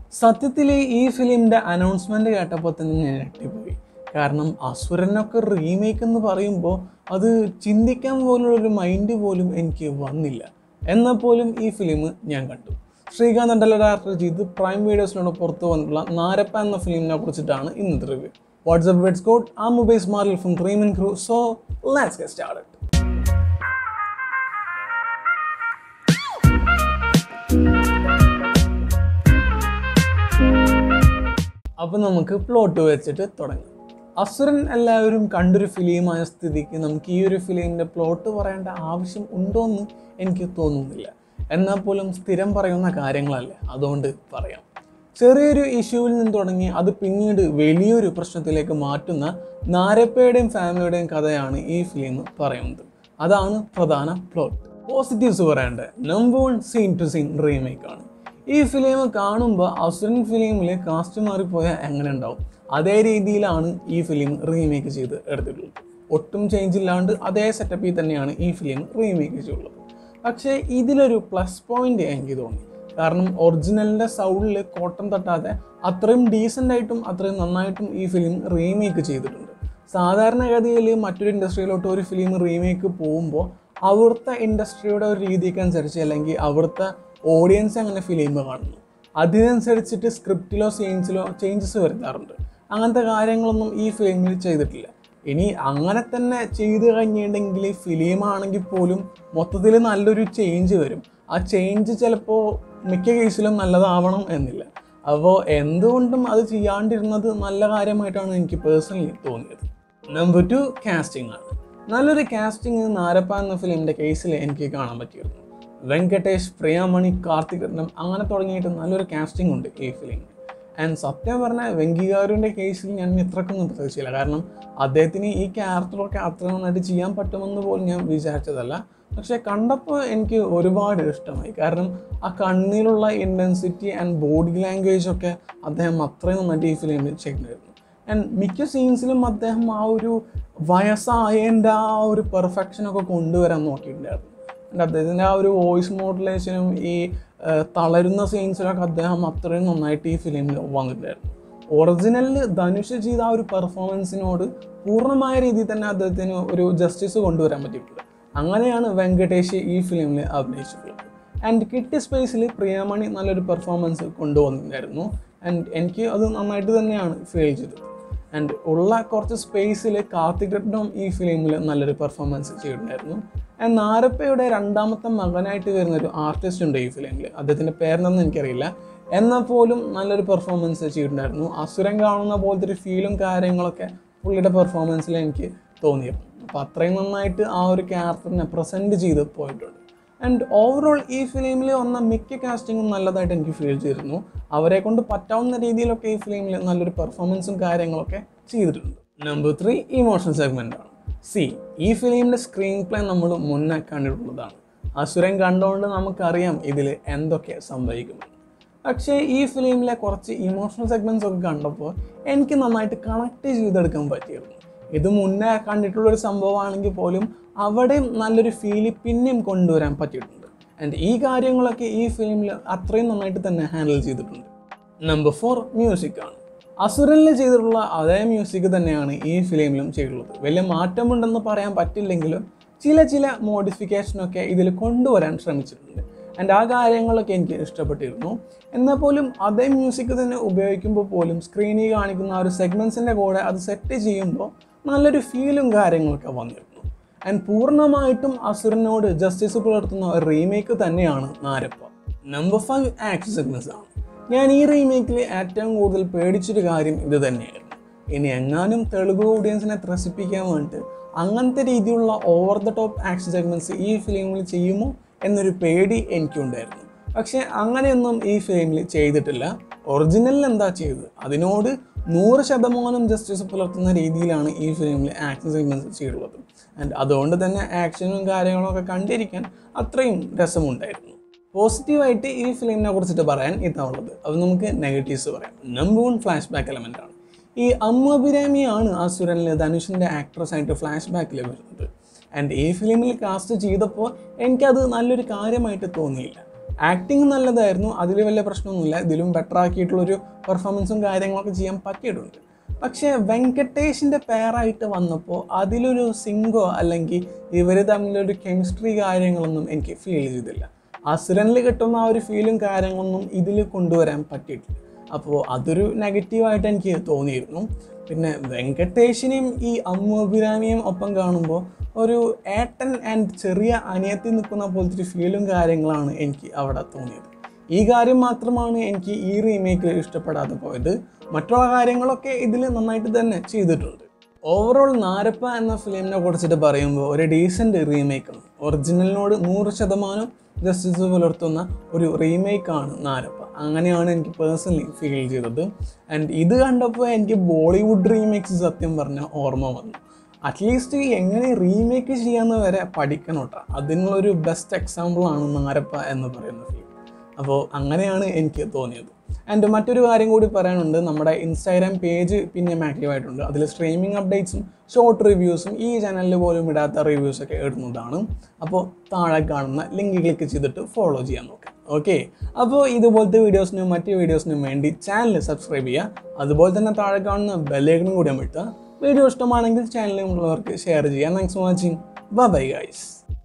സത്യത്തിൽ ഈ ഫിലിമിൻ്റെ അനൗൺസ്മെൻറ്റ് കേട്ടപ്പോൾ തന്നെ ഞാൻ ഞെട്ടിപ്പോയി കാരണം അസുരനൊക്കെ റീമേക്ക് എന്ന് പറയുമ്പോൾ അത് ചിന്തിക്കാൻ പോലുള്ള ഒരു മൈൻഡ് പോലും എനിക്ക് വന്നില്ല എന്നാൽ പോലും ഈ ഫിലിം ഞാൻ കണ്ടു ശ്രീകാന്ത് അണ്ടല ഡയറക്ടർ ചെയ്ത് പ്രൈം വീഡിയോസിലൂടെ പുറത്തു വന്നിട്ടുള്ള നാരപ്പ എന്ന ഫിലിമിനെ കുറിച്ചിട്ടാണ് ഇന്നത്തെ റിവ്യൂ വാട്സ്ആപ്പ് വെഡ്സ് കോഡ് ആ മൊബൈൽസ് മാറിൽ from dream crew so let's get started അപ്പോൾ നമുക്ക് പ്ലോട്ട് വെച്ചിട്ട് തുടങ്ങാം അസുരൻ എല്ലാവരും കണ്ടൊരു ഫിലിമായ സ്ഥിതിക്ക് നമുക്ക് ഈ ഒരു ഫിലിമിൻ്റെ പ്ലോട്ട് പറയേണ്ട ആവശ്യം ഉണ്ടോയെന്ന് എനിക്ക് തോന്നുന്നില്ല എന്നാൽ പോലും സ്ഥിരം പറയുന്ന കാര്യങ്ങളല്ലേ അതുകൊണ്ട് പറയാം ചെറിയൊരു ഇഷ്യൂവിൽ നിന്ന് തുടങ്ങി അത് പിന്നീട് വലിയൊരു പ്രശ്നത്തിലേക്ക് മാറ്റുന്ന നാരപ്പയുടെയും ഫാമിലിയുടെയും കഥയാണ് ഈ ഫിലിം പറയുന്നത് അതാണ് പ്രധാന പ്ലോട്ട് പോസിറ്റീവ്സ് പറയേണ്ട number one scene to scene remake ആണ് ഈ ഫിലിം കാണുമ്പോൾ അസുരൻ ഫിലിമിൽ കാസ്റ്റ് മാറിപ്പോയാൽ എങ്ങനെ ഉണ്ടാവും അതേ രീതിയിലാണ് ഈ ഫിലിം റീമേക്ക് ചെയ്ത് എടുത്തിട്ടുള്ളത് ഒട്ടും ചേഞ്ച് ഇല്ലാണ്ട് അതേ സെറ്റപ്പിൽ തന്നെയാണ് ഈ ഫിലിം റീമേക്ക് ചെയ്തിട്ടുള്ളത് പക്ഷേ ഇതിലൊരു പ്ലസ് പോയിന്റ് എനിക്ക് തോന്നി കാരണം ഒറിജിനലിൻ്റെ സൗണ്ടിൽ കോട്ടം തട്ടാതെ അത്രയും ഡീസൻ്റ് ആയിട്ടും അത്രയും നന്നായിട്ടും ഈ ഫിലിം റീമേക്ക് ചെയ്തിട്ടുണ്ട് സാധാരണഗതിയിൽ മറ്റൊരു ഇൻഡസ്ട്രിയിലോട്ട് ഒരു ഫിലിം റീമേക്ക് പോകുമ്പോൾ അവിടുത്തെ ഇൻഡസ്ട്രിയുടെ ഒരു രീതിക്ക് അനുസരിച്ച് അല്ലെങ്കിൽ അവിടുത്തെ ഓഡിയൻസ് അങ്ങനെ ഫിലിം കാണുന്നു അതിനനുസരിച്ചിട്ട് സ്ക്രിപ്റ്റിലോ സീൻസിലോ ചേഞ്ചസ് വരുത്താറുണ്ട് അങ്ങനത്തെ കാര്യങ്ങളൊന്നും ഈ ഫിലിമിൽ ചെയ്തിട്ടില്ല ഇനി അങ്ങനെ തന്നെ ചെയ്തു കഴിഞ്ഞിട്ടുണ്ടെങ്കിൽ ഫിലിം ആണെങ്കിൽ പോലും മൊത്തത്തിൽ നല്ലൊരു ചേഞ്ച് വരും ആ ചേഞ്ച് ചിലപ്പോൾ മിക്ക കേസിലും നല്ലതാവണം എന്നില്ല അപ്പോൾ എന്തുകൊണ്ടും അത് ചെയ്യാണ്ടിരുന്നത് നല്ല കാര്യമായിട്ടാണ് എനിക്ക് പേഴ്സണലി തോന്നിയത് നമ്പർ ടു കാസ്റ്റിംഗ് ആണ് നല്ലൊരു കാസ്റ്റിംഗ് നാരപ്പ എന്ന ഫിലിമിൻ്റെ കേസിൽ എനിക്ക് കാണാൻ പറ്റിയിരുന്നു വെങ്കടേഷ് പ്രിയാമണി കാർത്തിക് രത്നം അങ്ങനെ തുടങ്ങിയിട്ട് നല്ലൊരു കാസ്റ്റിംഗ് ഉണ്ട് ഈ ഫിലിമിൽ ആൻഡ് സത്യം പറഞ്ഞാൽ വെങ്കികാരുവിൻ്റെ കേസിൽ ഞാൻ ഇത്രക്കൊന്നും പ്രതീക്ഷിച്ചില്ല കാരണം അദ്ദേഹത്തിന് ഈ ക്യാരക്ടറൊക്കെ അത്ര നന്നായിട്ട് ചെയ്യാൻ പറ്റുമെന്ന് പോലും ഞാൻ വിചാരിച്ചതല്ല പക്ഷേ കണ്ടപ്പോൾ എനിക്ക് ഒരുപാട് ഇഷ്ടമായി കാരണം ആ കണ്ണിലുള്ള ഇൻറ്റൻസിറ്റി ആൻഡ് ബോഡി ലാംഗ്വേജ് ഒക്കെ അദ്ദേഹം അത്രയും നന്നായിട്ട് ഈ ഫിലിമിൽ ചെയ്യുന്നുണ്ടായിരുന്നു ആൻഡ് മിക്ക സീൻസിലും അദ്ദേഹം ആ ഒരു വയസ്സായതിൻ്റെ ആ ഒരു പെർഫെക്ഷനൊക്കെ കൊണ്ടുവരാൻ നോക്കിയിട്ടുണ്ടായിരുന്നു ആൻഡ് അദ്ദേഹത്തിൻ്റെ ആ ഒരു വോയിസ് മോഡുലേഷനും ഈ ആ, തളരുന്ന സീൻസിലൊക്കെ അദ്ദേഹം അത്രയും നന്നായിട്ട് ഈ ഫിലിമിൽ വന്നിട്ടുണ്ടായിരുന്നു ഒറിജിനലിൽ ധനുഷ് ചെയ്ത ആ ഒരു പെർഫോമൻസിനോട് പൂർണ്ണമായ രീതിയിൽ തന്നെ അദ്ദേഹത്തിന് ഒരു ജസ്റ്റിസ് കൊണ്ടുവരാൻ പറ്റിയിട്ടുണ്ട് അങ്ങനെയാണ് വെങ്കടേഷ് ഈ ഫിലിമിൽ അഭിനയിച്ചിട്ടുള്ളത് ആൻഡ് കിട്ടി സ്പേസിൽ പ്രിയാമണി നല്ലൊരു പെർഫോമൻസ് കൊണ്ടുവന്നിട്ടുണ്ടായിരുന്നു ആൻഡ് എനിക്ക് അത് നന്നായിട്ട് തന്നെയാണ് ഫീൽ ചെയ്തത് ആൻഡ് ഉള്ള കുറച്ച് സ്പേസിൽ കാർത്തിക് രത്നം ഈ ഫിലിമിൽ നല്ലൊരു പെർഫോമൻസ് ചെയ്തിട്ടുണ്ടായിരുന്നു ആൻഡ് നാരപ്പയുടെ രണ്ടാമത്തെ മകനായിട്ട് വരുന്ന ഒരു ആർട്ടിസ്റ്റ് ഉണ്ട് ഈ ഫിലിമിൽ അദ്ദേഹത്തിൻ്റെ പേരെന്നൊന്നും എനിക്കറിയില്ല എന്നാൽ പോലും നല്ലൊരു പെർഫോമൻസ് ചെയ്തിട്ടുണ്ടായിരുന്നു അസുരം കാണുന്ന പോലത്തെ ഒരു ഫീലും കാര്യങ്ങളൊക്കെ പുള്ളിയുടെ പെർഫോമൻസിൽ എനിക്ക് തോന്നിയിരുന്നു അപ്പോൾ അത്രയും നന്നായിട്ട് ആ ഒരു ക്യാരക്ടറിനെ പ്രസൻറ്റ് ചെയ്ത് പോയിട്ടുണ്ട് ആൻഡ് ഓവറോൾ ഈ ഫിലിമിൽ വന്ന മിക്ക കാസ്റ്റിങ്ങും നല്ലതായിട്ട് എനിക്ക് ഫീൽ ചെയ്തിരുന്നു അവരെ കൊണ്ട് പറ്റാവുന്ന രീതിയിലൊക്കെ ഈ ഫിലിമിൽ നല്ലൊരു പെർഫോമൻസും കാര്യങ്ങളൊക്കെ ചെയ്തിട്ടുണ്ട് നമ്പർ ത്രീ ഇമോഷണൽ സെഗ്മെൻ്റ് ആണ് സി ഈ ഫിലിമിൻ്റെ സ്ക്രീൻ പ്ലേ നമ്മൾ മുന്നേ കണ്ടിട്ടുള്ളതാണ് അസുരൻ കണ്ടുകൊണ്ട് നമുക്കറിയാം ഇതിൽ എന്തൊക്കെ സംഭവിക്കുമെന്ന് പക്ഷേ ഈ ഫിലിമിലെ കുറച്ച് ഇമോഷണൽ സെഗ്മെൻറ്റ്സ് ഒക്കെ കണ്ടപ്പോൾ എനിക്ക് നന്നായിട്ട് കണക്ട് ചെയ്തെടുക്കാൻ പറ്റിയിരുന്നു ഇത് മുന്നേ കണ്ടിട്ടുള്ള ഒരു സംഭവമാണെങ്കിൽ പോലും അവിടെയും നല്ലൊരു ഫീല് പിന്നെയും കൊണ്ടുവരാൻ പറ്റിയിട്ടുണ്ട് ആൻഡ് ഈ കാര്യങ്ങളൊക്കെ ഈ ഫിലിമിൽ അത്രയും നന്നായിട്ട് തന്നെ ഹാൻഡിൽ ചെയ്തിട്ടുണ്ട് നമ്പർ ഫോർ മ്യൂസിക് ആണ് അസുരനിൽ ചെയ്തിട്ടുള്ള അതേ മ്യൂസിക് തന്നെയാണ് ഈ ഫിലിമിലും ചെയ്തിട്ടുള്ളത് വലിയ മാറ്റമുണ്ടെന്ന് പറയാൻ പറ്റില്ലെങ്കിലും ചില ചില മോഡിഫിക്കേഷനൊക്കെ ഇതിൽ കൊണ്ടുവരാൻ ശ്രമിച്ചിട്ടുണ്ട് ആൻഡ് ആ കാര്യങ്ങളൊക്കെ എനിക്ക് ഇഷ്ടപ്പെട്ടിരുന്നു എന്നാൽ പോലും അതേ മ്യൂസിക് തന്നെ ഉപയോഗിക്കുമ്പോൾ പോലും സ്ക്രീനിൽ കാണിക്കുന്ന ആ ഒരു സെഗ്മെൻസിൻ്റെ കൂടെ അത് സെറ്റ് ചെയ്യുമ്പോൾ നല്ലൊരു ഫീലും കാര്യങ്ങളൊക്കെ വന്നിരുന്നു ആൻഡ് പൂർണ്ണമായിട്ടും അസുരനോട് ജസ്റ്റിസ് പുലർത്തുന്ന ഒരു റീമേക്ക് തന്നെയാണ് Narappa number five action segments ആണ് ഞാൻ ഈ റീമേക്കിൽ ഏറ്റവും കൂടുതൽ പേടിച്ചൊരു കാര്യം ഇത് തന്നെയായിരുന്നു ഇനി എങ്ങാനും തെലുഗു ഓഡിയൻസിനെ ത്രസിപ്പിക്കാൻ വേണ്ടിയിട്ട് അങ്ങനത്തെ രീതിയിലുള്ള over the top action segments ഈ ഫിലിമിൽ ചെയ്യുമോ എന്നൊരു പേടി എനിക്കുണ്ടായിരുന്നു പക്ഷേ അങ്ങനെയൊന്നും ഈ ഫിലിമിൽ ചെയ്തിട്ടില്ല ഒറിജിനലിൽ എന്താ ചെയ്തത് അതിനോട് നൂറ് ശതമാനം ജസ്റ്റിസ് പുലർത്തുന്ന രീതിയിലാണ് ഈ ഫിലിമിൽ ആക്ഷൻ സെഗ്മെൻറ്റ്സ് ചെയ്തിട്ടുള്ളത് ആൻഡ് അതുകൊണ്ട് തന്നെ ആക്ഷനും കാര്യങ്ങളും ഒക്കെ കണ്ടിരിക്കാൻ അത്രയും രസമുണ്ടായിരുന്നു പോസിറ്റീവായിട്ട് ഈ ഫിലിമിനെ കുറിച്ചിട്ട് പറയാൻ ഇതാണുള്ളത് അത് നമുക്ക് നെഗറ്റീവ്സ് പറയാം number one flashback element ആണ് ഈ അമ്മ അഭിരാമിയാണ് ആ സുരനിൽ ധനുഷിൻ്റെ ആക്ട്രസ് ആയിട്ട് ഫ്ലാഷ് ബാക്കിൽ വരുന്നത് ആൻഡ് ഈ ഫിലിമിൽ കാസ്റ്റ് ചെയ്തപ്പോൾ എനിക്കത് നല്ലൊരു കാര്യമായിട്ട് തോന്നിയില്ല ആക്ടിങ് നല്ലതായിരുന്നു അതിൽ വലിയ പ്രശ്നമൊന്നുമില്ല ഇതിലും ബെറ്റർ ആക്കിയിട്ടുള്ളൊരു പെർഫോമൻസും കാര്യങ്ങളൊക്കെ ചെയ്യാൻ പറ്റിയിട്ടുണ്ട് പക്ഷേ വെങ്കടേഷിൻ്റെ പേരായിട്ട് വന്നപ്പോൾ അതിലൊരു സിങ്കോ അല്ലെങ്കിൽ ഇവർ തമ്മിലൊരു കെമിസ്ട്രി കാര്യങ്ങളൊന്നും എനിക്ക് ഫീൽ ചെയ്തില്ല അസുരനിൽ കിട്ടുന്ന ആ ഒരു ഫീലും കാര്യങ്ങളൊന്നും ഇതിൽ കൊണ്ടുവരാൻ പറ്റിയിട്ടില്ല അപ്പോൾ അതൊരു നെഗറ്റീവായിട്ട് എനിക്ക് തോന്നിയിരുന്നു പിന്നെ വെങ്കടേഷിനെയും ഈ അമ്മു അഭിരാമിയും ഒപ്പം കാണുമ്പോൾ ഒരു ഏട്ടൻ ആൻഡ് ചെറിയ അനിയത്തിൽ നിൽക്കുന്ന പോലത്തെ ഒരു ഫീലും കാര്യങ്ങളാണ് എനിക്ക് അവിടെ തോന്നിയത് ഈ കാര്യം മാത്രമാണ് എനിക്ക് ഈ റീമേക്ക് ഇഷ്ടപ്പെടാതെ പോയത് മറ്റുള്ള കാര്യങ്ങളൊക്കെ ഇതിൽ നന്നായിട്ട് തന്നെ ചെയ്തിട്ടുണ്ട് ഓവറോൾ നാരപ്പ എന്ന ഫിലിമിനെ കുറിച്ചിട്ട് പറയുമ്പോൾ ഒരു ഡീസൻറ്റ് റീമേക്കാണ് ഒറിജിനലിനോട് നൂറ് ശതമാനം ജസ്റ്റിസ് പുലർത്തുന്ന ഒരു റീമേക്കാണ് നാരപ്പ അങ്ങനെയാണ് എനിക്ക് പേഴ്സണലി ഫീൽ ചെയ്തത് ആൻഡ് ഇത് കണ്ടപ്പോൾ എനിക്ക് ബോളിവുഡ് റീമേക്സ് സത്യം പറഞ്ഞ ഓർമ്മ വന്നു അറ്റ്ലീസ്റ്റ് എങ്ങനെ റീമേക്ക് ചെയ്യാമെന്ന് വരെ പഠിക്കണം കേട്ടോ അതിനുള്ളൊരു ബെസ്റ്റ് എക്സാമ്പിളാണ് നാരപ്പ എന്ന് പറയുന്ന ഫിലിം അപ്പോൾ അങ്ങനെയാണ് എനിക്ക് തോന്നിയത് ആൻഡ് മറ്റൊരു കാര്യം കൂടി പറയാനുണ്ട് നമ്മുടെ ഇൻസ്റ്റാഗ്രാം പേജ് പിന്നെയും ആക്റ്റീവ് ആയിട്ടുണ്ട് അതിൽ സ്ട്രീമിംഗ് അപ്ഡേറ്റ്സും ഷോർട്ട് റിവ്യൂസും ഈ ചാനലിൽ പോലും ഇടാത്ത റിവ്യൂസ് ഒക്കെ ഇടുന്നതാണ് അപ്പോൾ താഴെ കാണുന്ന ലിങ്ക് ക്ലിക്ക് ചെയ്തിട്ട് ഫോളോ ചെയ്യാൻ നോക്കാം ഓക്കെ അപ്പോൾ ഇതുപോലത്തെ വീഡിയോസിനും മറ്റ് വീഡിയോസിനും വേണ്ടി ചാനൽ സബ്സ്ക്രൈബ് ചെയ്യുക അതുപോലെ തന്നെ താഴെ കാണുന്ന ബെല്ലൈക്കനും കൂടി അമിട്ടുക വീഡിയോ ഇഷ്ടമാണെങ്കിൽ ചാനലിലുള്ളവർക്ക് ഷെയർ ചെയ്യാം thanks for watching bye guys